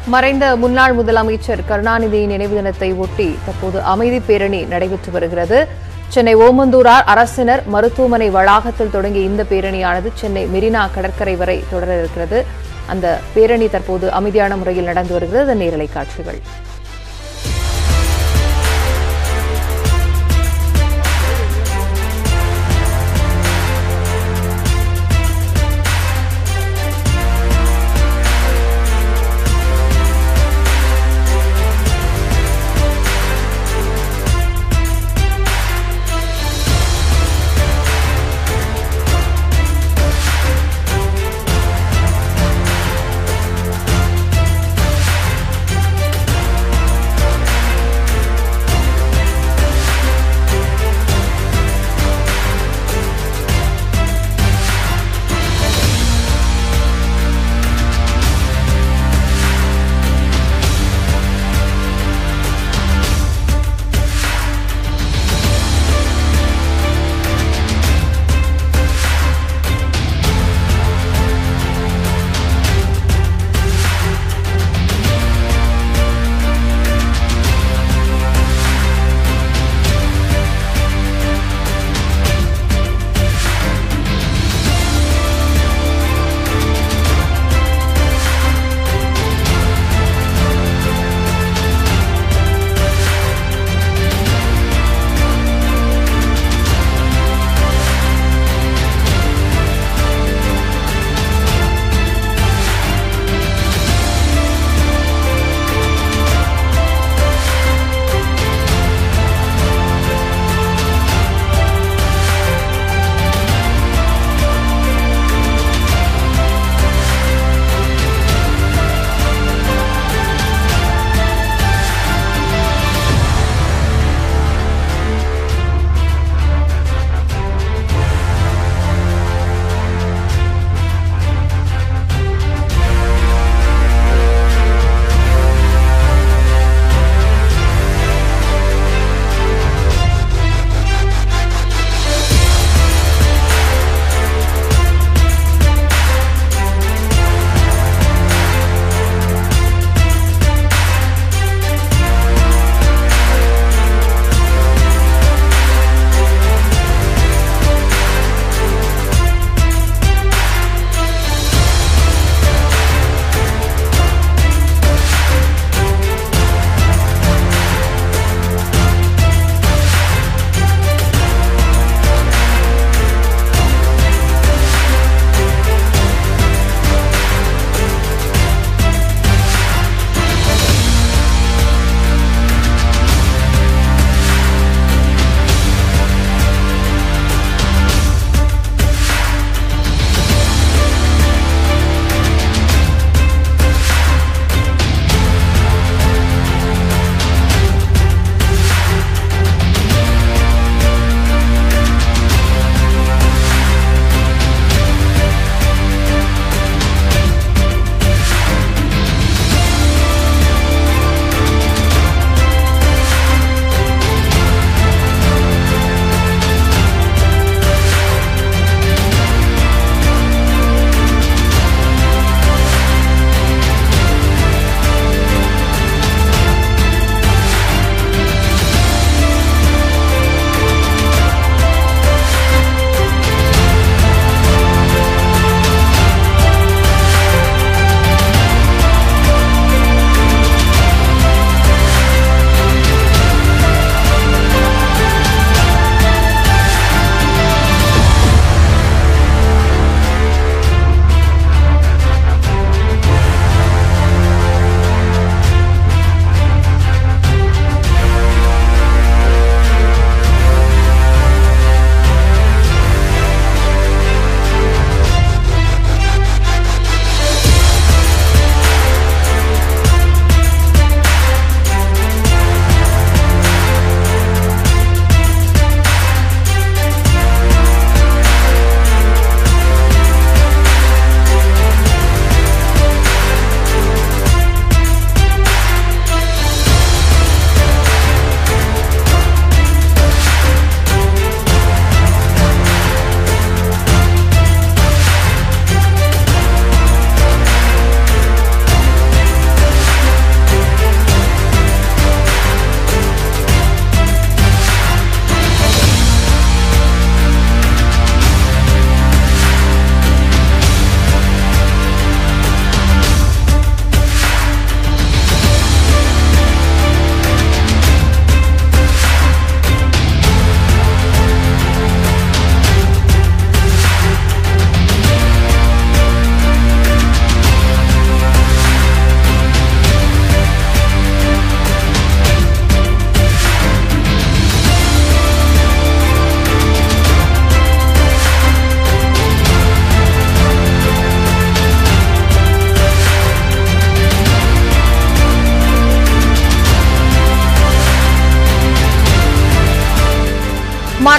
மறைந்த முன்னாள் முதலமைச்சர் கருணாநிதியின் நினைவு தினத்தை ஒட்டி தற்போது அமைதி பேரணி நடைபெற்று வருகிறது சென்னை ஓமந்தூரார் அரசினர் மருத்துவமனை வளாகத்தில் தொடங்கிய இந்த பேரணியானது சென்னை மெரினா கடற்கரை வரை தொடர இருக்கிறது அந்த பேரணி தற்போது அமைதியான முறையில் நடந்து வருகிறது அதன் நேரலை காட்சிகள்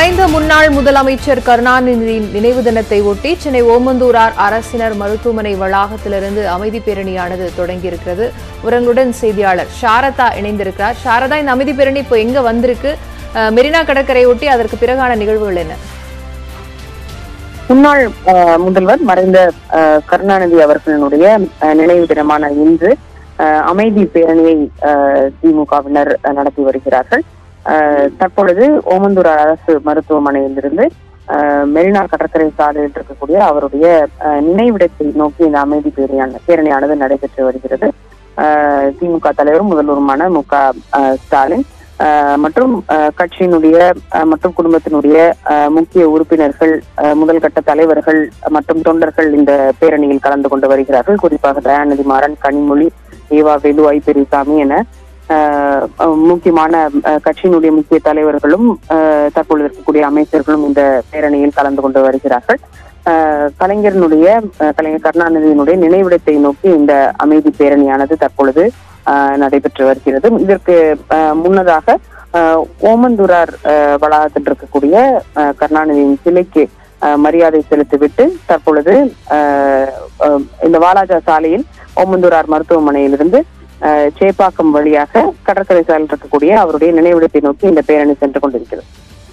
மறைந்த முன்னாள் முதலமைச்சர் கருணாநிதியின் நினைவு தினத்தை ஒட்டி சென்னை ஓமந்தூரார் அரசினர் மருத்துவமனை வளாகத்திலிருந்து அமைதி பேரணியானது தொடங்கியிருக்கிறது உரங்களுடன் செய்தியாளர் சாரதா இணைந்திருக்கிறார் சாரதா இந்த அமைதி பேரணி இப்போ எங்க வந்திருக்கு அஹ், மெரினா கடற்கரை ஒட்டி அதற்கு பிறகான நிகழ்வுகள் என்ன முன்னாள் அஹ், முதல்வர் மறைந்த அஹ், கருணாநிதி அவர்களினுடைய அஹ், நினைவு தினமான இன்று அஹ், அமைதி பேரணியை அஹ், திமுகவினர் அஹ், நடத்தி வருகிறார்கள் அஹ், தற்பொழுது ஓமந்தூர் அரசு மருத்துவமனையிலிருந்து அஹ், மெரினா கடற்கரை சாலையில் இருக்கக்கூடிய அவருடைய அஹ், நினைவிடத்தை நோக்கி இந்த அமைதி பேரணியான பேரணியானது நடைபெற்று வருகிறது அஹ், திமுக தலைவரும் முதல்வருமான மு க அஹ், ஸ்டாலின் அஹ், மற்றும் அஹ், கட்சியினுடைய அஹ், மற்றும் குடும்பத்தினுடைய அஹ், முக்கிய உறுப்பினர்கள் அஹ், முதல் கட்ட தலைவர்கள் மற்றும் தொண்டர்கள் இந்த பேரணியில் கலந்து கொண்டு வருகிறார்கள் குறிப்பாக தயாநிதி மாறன் கனிமொழி ஏவா வேலு ஐ பெரியசாமி என அஹ், அஹ், முக்கியமான அஹ், கட்சியினுடைய முக்கிய தலைவர்களும் அஹ், தற்பொழுது இருக்கக்கூடிய அமைச்சர்களும் இந்த பேரணியில் கலந்து கொண்டு வருகிறார்கள் அஹ், கலைஞரினுடைய அஹ், கலைஞர் கருணாநிதியினுடைய நினைவிடத்தை நோக்கி இந்த அமைதி பேரணியானது தற்பொழுது அஹ், நடைபெற்று வருகிறது இதற்கு அஹ், முன்னதாக அஹ், ஓமந்தூரார் அஹ், வளாகத்தில் இருக்கக்கூடிய அஹ், கருணாநிதியின் சிலைக்கு அஹ், மரியாதை செலுத்திவிட்டு தற்பொழுது அஹ், அஹ், இந்த வாலாஜா சாலையில் ஓமந்தூரார் மருத்துவமனையிலிருந்து அஹ், சேப்பாக்கம் வழியாக கடற்கரை சாலையில் இருக்கக்கூடிய அவருடைய நினைவிடத்தை நோக்கி இந்த பேரணி சென்று கொண்டிருக்கிறது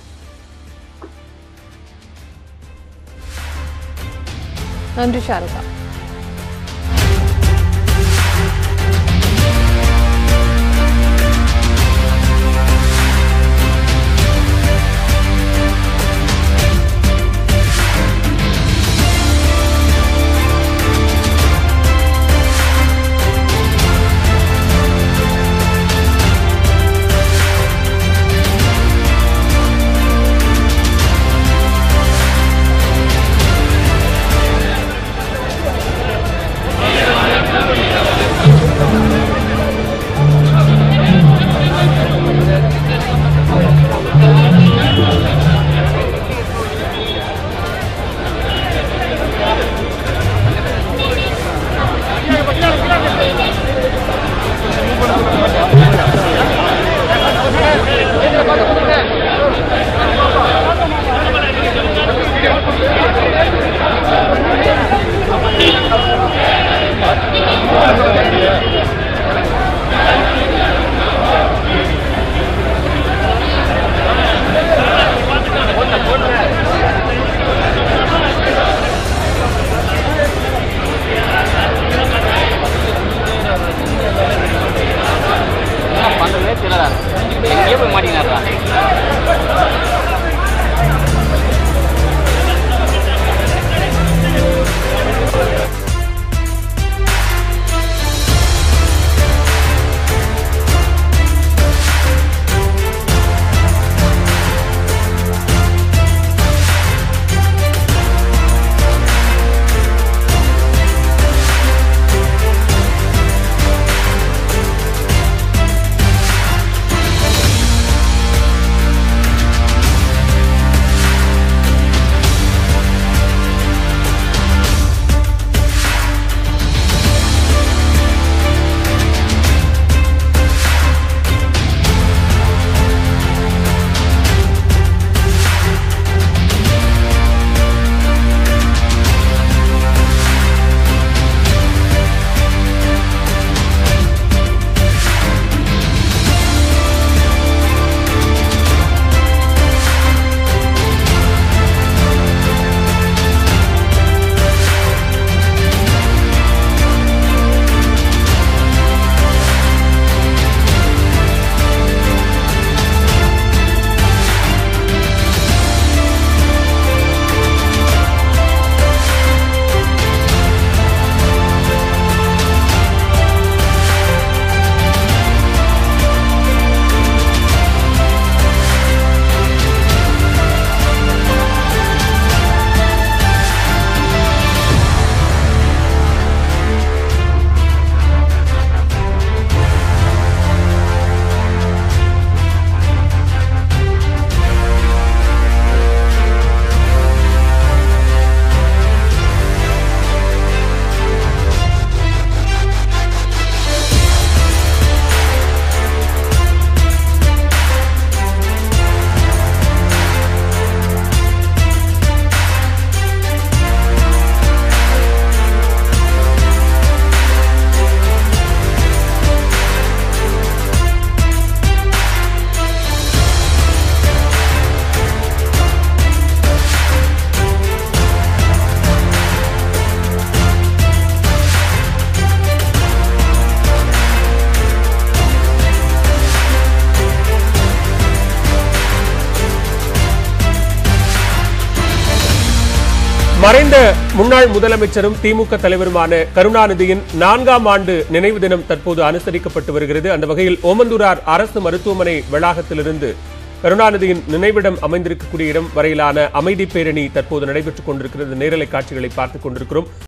நன்றி சாரதா மறைந்த முன்னாள் முதலமைச்சரும் திமுக தலைவருமான கருணாநிதியின் நான்காம் ஆண்டு நினைவு தினம் தற்போது அனுசரிக்கப்பட்டு வருகிறது அந்த வகையில் ஓமந்தூரார் அரசு மருத்துவமனை வளாகத்திலிருந்து கருணாநிதியின் நினைவிடம் அமைந்திருக்கக்கூடிய இடம் வரையிலான அமைதி பேரணி தற்போது நடைபெற்றுக் கொண்டிருக்கிறது நேரலை காட்சிகளை பார்த்துக் கொண்டிருக்கிறோம்